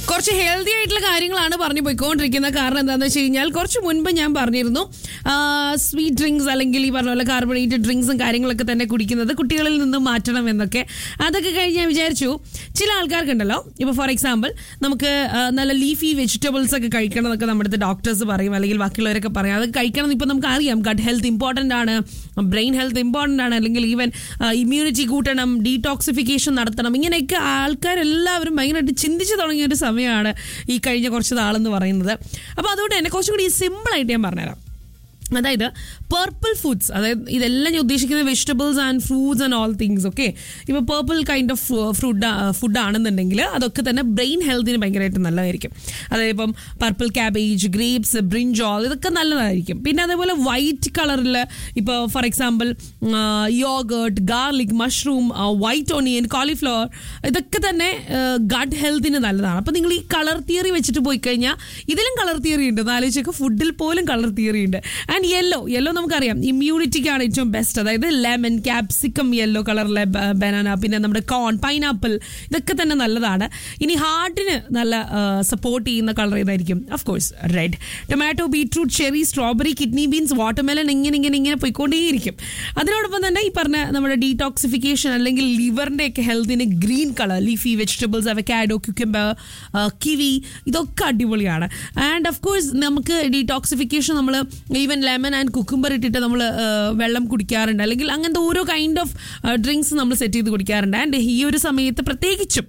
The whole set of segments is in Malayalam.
കുറച്ച് ഹെൽത്തി ആയിട്ടുള്ള കാര്യങ്ങളാണ് പറഞ്ഞു പോയിക്കൊണ്ടിരിക്കുന്നത് കാരണം എന്താണെന്ന് വെച്ച് കഴിഞ്ഞാൽ കുറച്ച് മുൻപ് ഞാൻ പറഞ്ഞിരുന്നു സ്വീറ്റ് ഡ്രിങ്ക്സ് അല്ലെങ്കിൽ ഈ പറഞ്ഞ പോലെ കാർബണേറ്റഡ് ഡ്രിങ്ക്സും കാര്യങ്ങളൊക്കെ തന്നെ കുടിക്കുന്നത് കുട്ടികളിൽ നിന്ന് മാറ്റണം എന്നൊക്കെ അതൊക്കെ കഴിഞ്ഞ് ഞാൻ വിചാരിച്ചു ചില ആൾക്കാർക്കുണ്ടല്ലോ ഇപ്പോൾ ഫോർ എക്സാമ്പിൾ നമുക്ക് ആ, നല്ല ലീഫി വെജിറ്റബിൾസ് ഒക്കെ കഴിക്കണം എന്നൊക്കെ നമ്മുടെ അടുത്ത് ഡോക്ടേഴ്സ് പറയും അല്ലെങ്കിൽ ബാക്കിയുള്ളവരൊക്കെ പറയും അത് കഴിക്കണം എന്ന് ഇപ്പോൾ നമുക്ക് അറിയാം ഗട്ട് ഹെൽത്ത് ഇമ്പോർട്ടൻ്റ് ആണ് ബ്രെയിൻ ഹെൽത്ത് ഇമ്പോർട്ടൻ്റ് ആണ് അല്ലെങ്കിൽ ഈവൻ ഇമ്മ്യൂണിറ്റി കൂട്ടണം ഡീടോക്സിഫിക്കേഷൻ നടത്തണം ഇങ്ങനെയൊക്കെ ആൾക്കാരെല്ലാവരും ഭയങ്കരമായിട്ട് ചിന്തിച്ച് തുടങ്ങിയ ഒരു സമയമാണ് ഈ കഴിഞ്ഞ കുറച്ച് നാളെന്ന് പറയുന്നത് അപ്പോൾ അതുകൊണ്ട് തന്നെ കുറച്ചും കൂടി സിമ്പിളായിട്ട് ഞാൻ പറഞ്ഞുതരാം അതായത് പർപ്പിൾ ഫുഡ്സ് അതായത് ഇതെല്ലാം ഞാൻ ഉദ്ദേശിക്കുന്നത് vegetables and fruits and all things okay ഇപ്പോൾ purple kind of food food ആണെന്നുണ്ടെങ്കിൽ അതൊക്കെ തന്നെ ബ്രെയിൻ ഹെൽത്തിന് ഭയങ്കരമായിട്ട് നല്ലതായിരിക്കും അതായത് ഇപ്പം പർപ്പിൾ ക്യാബേജ് ഗ്രേപ്സ് ബ്രിഞ്ചോൾ ഇതൊക്കെ നല്ലതായിരിക്കും പിന്നെ അതേപോലെ വൈറ്റ് കളറിൽ ഇപ്പോൾ for example yogurt garlic mushroom white onion cauliflower ഇതൊക്കെ തന്നെ ഗഡ് ഹെൽത്തിന് നല്ലതാണ് അപ്പോൾ നിങ്ങൾ ഈ കളർ തിയറി വെച്ചിട്ട് പോയി കഴിഞ്ഞാൽ ഇതിലും കളർ തിയറി ഉണ്ട് ഒന്ന് ആലോചിച്ചൊക്കെ ഫുഡിൽ പോലും കളർ തിയറി ഉണ്ട് ആൻഡ് യെല്ലോ യെല്ലോ നമുക്കറിയാം ഇമ്മ്യൂണിറ്റിക്കാണ് ഏറ്റവും ബെസ്റ്റ് അതായത് ലെമൺ ക്യാപ്സിക്കം യെല്ലോ കളറിലെ ബനാന പിന്നെ നമ്മുടെ കോൺ പൈനാപ്പിൾ ഇതൊക്കെ തന്നെ നല്ലതാണ് ഇനി ഹാർട്ടിന് നല്ല സപ്പോർട്ട് ചെയ്യുന്ന കളർ ഏതായിരിക്കും of course red tomato beetroot cherry strawberry kidney beans watermelon ഇങ്ങനെ ഇങ്ങനെ ഇങ്ങനെ പോയിക്കൊണ്ടേയിരിക്കും അതിനോടൊപ്പം തന്നെ ഈ പറഞ്ഞ നമ്മുടെ ഡീടോക്സിഫിക്കേഷൻ അല്ലെങ്കിൽ ലിവറിന്റെ ഒക്കെ ഹെൽത്തിന് green colour leafy vegetables avocado cucumber kiwi ഇതൊക്കെ അടിപൊളിയാണ് ആൻഡ് ഓഫ് കോഴ്സ് നമുക്ക് ഡീടോക്സിഫിക്കേഷൻ നമ്മൾ ഈവൻ ലെമൺ ആൻഡ് കുക്കുംബർ ഇട്ടിട്ട് നമ്മൾ വെള്ളം കുടിക്കാറുണ്ട് അല്ലെങ്കിൽ അങ്ങനത്തെ ഓരോ കൈൻഡ് ഓഫ് ഡ്രിങ്ക്സ് നമ്മൾ സെറ്റ് ചെയ്ത് കുടിക്കാറുണ്ട് ആൻഡ് ഈ ഒരു സമയത്ത് പ്രത്യേകിച്ചും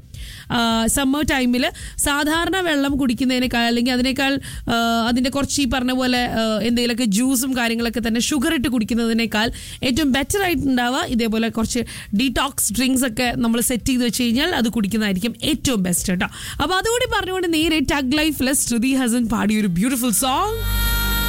സമ്മർ ടൈമിൽ സാധാരണ വെള്ളം കുടിക്കുന്നതിനേക്കാൾ അല്ലെങ്കിൽ അതിനേക്കാൾ ആ, അതിൻ്റെ കുറച്ച് ഈ പറഞ്ഞ പോലെ ആ, എന്തെങ്കിലുമൊക്കെ ജ്യൂസും കാര്യങ്ങളൊക്കെ തന്നെ ഷുഗർ ഇട്ട് കുടിക്കുന്നതിനേക്കാൾ ഏറ്റവും ബെറ്റർ ആയിട്ടുണ്ടാവുക ഇതേപോലെ കുറച്ച് ഡീടോക്സ് ഡ്രിങ്ക്സ് ഒക്കെ നമ്മൾ സെറ്റ് ചെയ്ത് വെച്ച് കഴിഞ്ഞാൽ അത് കുടിക്കുന്നതായിരിക്കും ഏറ്റവും ബെസ്റ്റ് കേട്ടോ അപ്പോൾ അതുകൂടി പറഞ്ഞുകൊണ്ട് നേരെ ടഗ് ലൈഫിലെ ശ്രുതി ഹസൻ പാടിയ ഒരു ബ്യൂട്ടിഫുൾ സോങ്